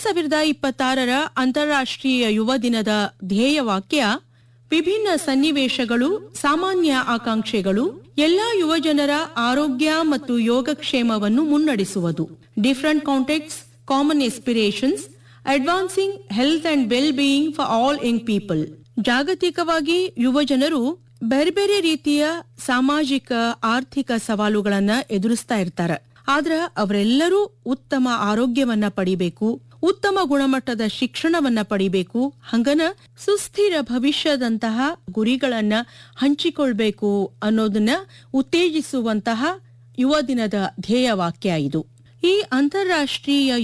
ಸಾವಿರದ ಇಪ್ಪತ್ತಾರರ ಅಂತಾರಾಷ್ಟ್ರೀಯ ಯುವ ದಿನದ ಧ್ಯೇಯವಾಕ್ಯ ವಿಭಿನ್ನ ಸನ್ನಿವೇಶಗಳು ಸಾಮಾನ್ಯ ಆಕಾಂಕ್ಷೆಗಳು ಎಲ್ಲಾ ಯುವಜನರ ಆರೋಗ್ಯ ಮತ್ತು ಯೋಗಕ್ಷೇಮವನ್ನು ಮುನ್ನಡೆಸುವುದು different contexts common aspirations advancing health and well being for all young people ಜಾಗತಿಕವಾಗಿ ಯುವಜನರು ಬೇರೆ ಬೇರೆ ರೀತಿಯ ಸಾಮಾಜಿಕ ಆರ್ಥಿಕ ಸವಾಲುಗಳನ್ನ ಎದುರಿಸ್ತಾ ಇರ್ತಾರೆ ಆದ್ರ ಅವರೆಲ್ಲರೂ ಉತ್ತಮ ಆರೋಗ್ಯವನ್ನ ಪಡಿಬೇಕು ಉತ್ತಮ ಗುಣಮಟ್ಟದ ಶಿಕ್ಷಣವನ್ನ ಪಡಿಬೇಕು ಹಂಗನ ಸುಸ್ಥಿರ ಭವಿಷ್ಯದಂತಹ ಗುರಿಗಳನ್ನ ಹಂಚಿಕೊಳ್ಬೇಕು ಅನ್ನೋದನ್ನ ಉತ್ತೇಜಿಸುವಂತಹ ಯುವ ದಿನದ ಧ್ಯೇಯವಾಕ್ಯ ಇದು ಈ ಅಂತಾರಾಷ್ಟ್ರೀಯ